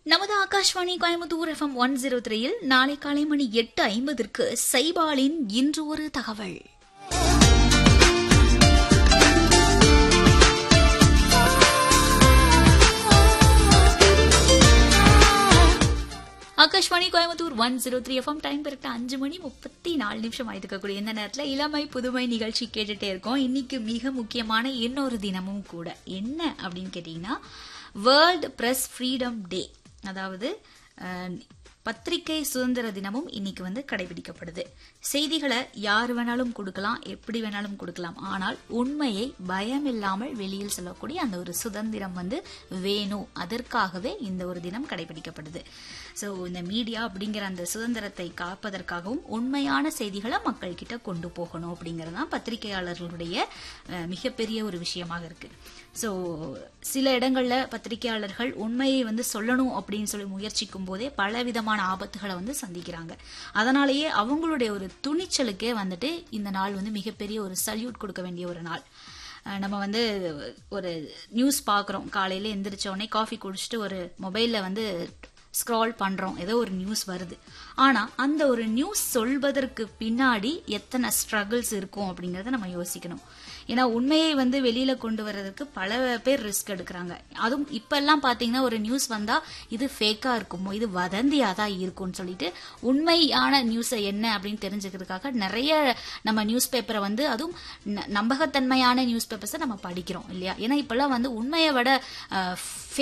நமது Akashvani Coimbatore FM one zero த்ரீயில் நாளை காலை மணி எட்டு ஐம்பதற்கு சைபாலின் இன்று ஒரு தகவல் Akashvani Coimbatore one zero three FM time கரெக்டா அஞ்சு மணி முப்பத்தி நாலு நிமிஷம் ஆயிருக்கக்கூடிய இந்த நேரத்தில் இளமை புதுமை நிகழ்ச்சி கேட்டுட்டே இருக்கோம் இன்னைக்கு மிக முக்கியமான இன்னொரு தினமும் கூட என்ன அப்படின்னு கேட்டீங்கன்னா வேர்ல்ட் பிரஸ் ஃப்ரீடம் டே அதாவது அஹ், பத்திரிகை சுதந்திர தினமும் இன்னைக்கு வந்து கடைபிடிக்கப்படுது செய்திகளை யார் வேணாலும் கொடுக்கலாம் எப்படி வேணாலும் கொடுக்கலாம் ஆனால் உண்மையை பயம் இல்லாமல் வெளியில் சொல்லக்கூடிய அந்த ஒரு சுதந்திரம் வந்து வேணும் அதற்காகவே இந்த ஒரு தினம் கடைபிடிக்கப்படுது ஸோ இந்த மீடியா அப்படிங்கிற அந்த சுதந்திரத்தை காப்பதற்காகவும் உண்மையான செய்திகளை மக்கள் கிட்ட கொண்டு போகணும் அப்படிங்கிறது தான் பத்திரிகையாளர்களுடைய அஹ், மிகப்பெரிய ஒரு விஷயமாக இருக்கு ஸோ சில இடங்கள்ல பத்திரிகையாளர்கள் உண்மையை வந்து சொல்லணும் அப்படின்னு சொல்லி முயற்சிக்கும் போதே பல விதமான ஆபத்துகளை வந்து சந்திக்கிறாங்க அதனாலேயே அவங்களுடைய ஒரு துணிச்சலுக்கே வந்துட்டு இந்த நாள் வந்து மிகப்பெரிய ஒரு சல்யூட் கொடுக்க வேண்டிய ஒரு நாள் அஹ் நம்ம வந்து ஒரு நியூஸ் பார்க்குறோம் காலையில் எந்திரிச்ச உடனே காஃபி குடிச்சிட்டு ஒரு மொபைலில் வந்து ஸ்க்ரால் பண்ணுறோம் ஏதோ ஒரு நியூஸ் வருது ஆனால் அந்த ஒரு நியூஸ் சொல்வதற்கு பின்னாடி எத்தனை ஸ்ட்ரகிள்ஸ் இருக்கும் அப்படிங்கிறத நம்ம யோசிக்கணும் ஏன்னா உண்மையை வந்து வெளியில கொண்டு வர்றதுக்கு பல பேர் ரிஸ்க் எடுக்கிறாங்க அதுவும் இப்பெல்லாம் பாத்தீங்கன்னா ஒரு நியூஸ் வந்தா இது ஃபேக்கா இருக்குமோ இது வதந்தியா தான் இருக்கும்னு சொல்லிட்டு உண்மையான நியூஸை என்ன அப்படின்னு தெரிஞ்சுக்கிறதுக்காக நிறைய நம்ம நியூஸ் பேப்பரை வந்து அதுவும் ந- நம்பகத்தன்மையான நியூஸ் பேப்பர்ஸை நம்ம படிக்கிறோம் இல்லையா ஏன்னா இப்பெல்லாம் வந்து உண்மையை விட